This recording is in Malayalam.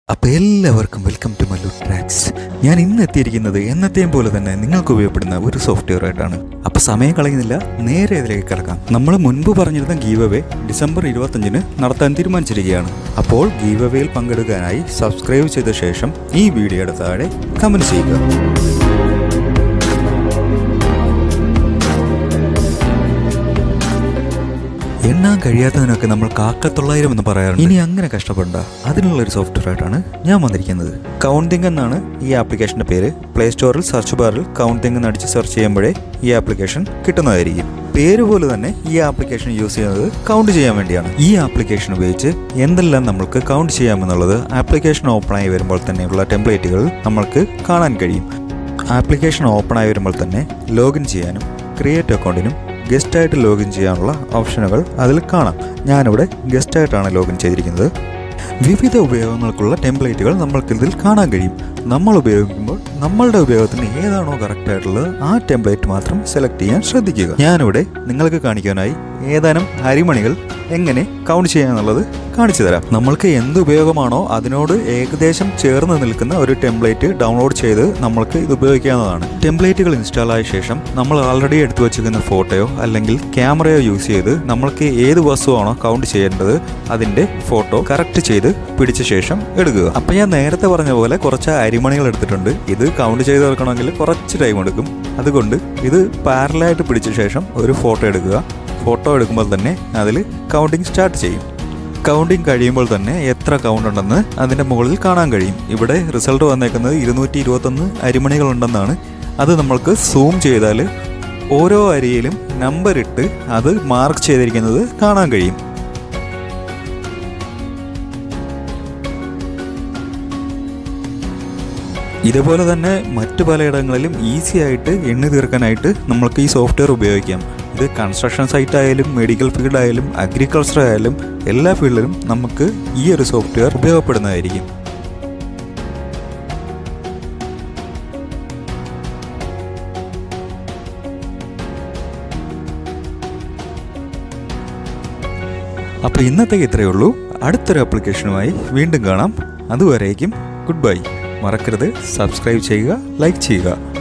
അപ്പോൾ എല്ലാവർക്കും വെൽക്കം ടു മല്ലു ട്രാക്സ് ഞാൻ ഇന്ന് എത്തിയിരിക്കുന്നത് എന്നത്തെയും പോലെ തന്നെ നിങ്ങൾക്ക് ഉപയോഗപ്പെടുന്ന ഒരു സോഫ്റ്റ്വെയർ ആയിട്ടാണ് അപ്പോൾ സമയം കളയുന്നില്ല നേരെ ഇതിലേക്ക് കിടക്കാം നമ്മൾ മുൻപ് പറഞ്ഞിരുന്ന ഗീവ് അവേ ഡിസംബർ ഇരുപത്തഞ്ചിന് നടത്താൻ തീരുമാനിച്ചിരിക്കുകയാണ് അപ്പോൾ ഗീവ് അവേയിൽ പങ്കെടുക്കാനായി സബ്സ്ക്രൈബ് ചെയ്ത ശേഷം ഈ വീഡിയോയുടെ താഴെ കമൻറ്റ് ചെയ്യുക എണ്ണാൻ കഴിയാത്തതിനൊക്കെ നമ്മൾ കാക്കത്തൊള്ളായിരം എന്ന് പറയാറുണ്ട് ഇനി അങ്ങനെ കഷ്ടപ്പെടണ്ട അതിനുള്ള ഒരു സോഫ്റ്റ്വെയർ ആയിട്ടാണ് ഞാൻ വന്നിരിക്കുന്നത് കൗണ്ടിങ് എന്നാണ് ഈ ആപ്ലിക്കേഷന്റെ പേര് പ്ലേ സ്റ്റോറിൽ സെർച്ച് ബാറിൽ കൗണ്ടിങ് എന്ന് അടിച്ച് സെർച്ച് ചെയ്യുമ്പോഴേ ഈ ആപ്ലിക്കേഷൻ കിട്ടുന്നതായിരിക്കും പേര് പോലെ തന്നെ ഈ ആപ്ലിക്കേഷൻ യൂസ് ചെയ്യുന്നത് കൗണ്ട് ചെയ്യാൻ വേണ്ടിയാണ് ഈ ആപ്ലിക്കേഷൻ ഉപയോഗിച്ച് എന്തെല്ലാം നമ്മൾക്ക് കൗണ്ട് ചെയ്യാമെന്നുള്ളത് ആപ്ലിക്കേഷൻ ഓപ്പൺ ആയി വരുമ്പോൾ തന്നെയുള്ള ടെംപ്ലേറ്റുകൾ നമ്മൾക്ക് കാണാൻ കഴിയും ആപ്ലിക്കേഷൻ ഓപ്പൺ ആയി വരുമ്പോൾ തന്നെ ലോഗിൻ ചെയ്യാനും ക്രിയേറ്റ് അക്കൗണ്ടിനും ഗസ്റ്റായിട്ട് ലോഗിൻ ചെയ്യാനുള്ള ഓപ്ഷനുകൾ അതിൽ കാണാം ഞാനിവിടെ ഗസ്റ്റായിട്ടാണ് ലോഗിൻ ചെയ്തിരിക്കുന്നത് വിവിധ ഉപയോഗങ്ങൾക്കുള്ള ടെംപ്ലേറ്റുകൾ നമ്മൾക്ക് ഇതിൽ കാണാൻ കഴിയും നമ്മൾ ഉപയോഗിക്കുമ്പോൾ നമ്മളുടെ ഉപയോഗത്തിന് ഏതാണോ കറക്റ്റ് ആയിട്ടുള്ളത് ആ ടെംപ്ലേറ്റ് മാത്രം സെലക്ട് ചെയ്യാൻ ശ്രദ്ധിക്കുക ഞാനിവിടെ നിങ്ങൾക്ക് കാണിക്കാനായി ഏതാനും അരിമണികൾ എങ്ങനെ കൗണ്ട് ചെയ്യാന്നുള്ളത് കാണിച്ചു തരാം നമ്മൾക്ക് എന്ത് ഉപയോഗമാണോ അതിനോട് ഏകദേശം ചേർന്ന് നിൽക്കുന്ന ഒരു ടെംപ്ലേറ്റ് ഡൗൺലോഡ് ചെയ്ത് നമ്മൾക്ക് ഇത് ഉപയോഗിക്കാവുന്നതാണ് ടെംപ്ലേറ്റുകൾ ഇൻസ്റ്റാൾ ആയ ശേഷം നമ്മൾ ആൾറെഡി എടുത്തു വച്ചിരിക്കുന്ന ഫോട്ടോയോ അല്ലെങ്കിൽ ക്യാമറയോ യൂസ് ചെയ്ത് നമ്മൾക്ക് ഏത് വസ്തുവാണോ കൗണ്ട് ചെയ്യേണ്ടത് അതിന്റെ ഫോട്ടോ കറക്റ്റ് ചെയ്ത് പിടിച്ച ശേഷം എടുക്കുക അപ്പൊ ഞാൻ നേരത്തെ പറഞ്ഞ പോലെ കുറച്ച് അരിമണികൾ എടുത്തിട്ടുണ്ട് ഇത് കൗണ്ട് ചെയ്ത് തീർക്കണമെങ്കിൽ കുറച്ച് ടൈം എടുക്കും അതുകൊണ്ട് ഇത് പാരലായിട്ട് പിടിച്ച ശേഷം ഒരു ഫോട്ടോ എടുക്കുക ഫോട്ടോ എടുക്കുമ്പോൾ തന്നെ അതിൽ കൗണ്ടിങ് സ്റ്റാർട്ട് ചെയ്യും കൗണ്ടിങ് കഴിയുമ്പോൾ തന്നെ എത്ര കൗണ്ട് ഉണ്ടെന്ന് അതിൻ്റെ മുകളിൽ കാണാൻ കഴിയും ഇവിടെ റിസൾട്ട് വന്നേക്കുന്നത് ഇരുന്നൂറ്റി ഇരുപത്തൊന്ന് അരിമണികളുണ്ടെന്നാണ് അത് നമ്മൾക്ക് സൂം ചെയ്താൽ ഓരോ അരിയിലും നമ്പർ ഇട്ട് അത് മാർക്ക് ചെയ്തിരിക്കുന്നത് കാണാൻ കഴിയും ഇതുപോലെ തന്നെ മറ്റു പലയിടങ്ങളിലും ഈസി ആയിട്ട് എണ്ണി തീർക്കാനായിട്ട് നമ്മൾക്ക് ഈ സോഫ്റ്റ്വെയർ ഉപയോഗിക്കാം ഇത് കൺസ്ട്രക്ഷൻ സൈറ്റ് ആയാലും മെഡിക്കൽ ഫീൽഡ് ആയാലും അഗ്രികൾച്ചർ ആയാലും എല്ലാ ഫീൽഡിലും നമുക്ക് ഈ ഒരു സോഫ്റ്റ്വെയർ ഉപയോഗപ്പെടുന്നതായിരിക്കും അപ്പോൾ ഇന്നത്തേക്ക് ഇത്രയേ ഉള്ളൂ അടുത്തൊരു ആപ്ലിക്കേഷനുമായി വീണ്ടും കാണാം അതുവരേക്കും ഗുഡ് ബൈ മറക്കരുത് സബ്സ്ക്രൈബ് ചെയ്യുക ലൈക്ക് ചെയ്യുക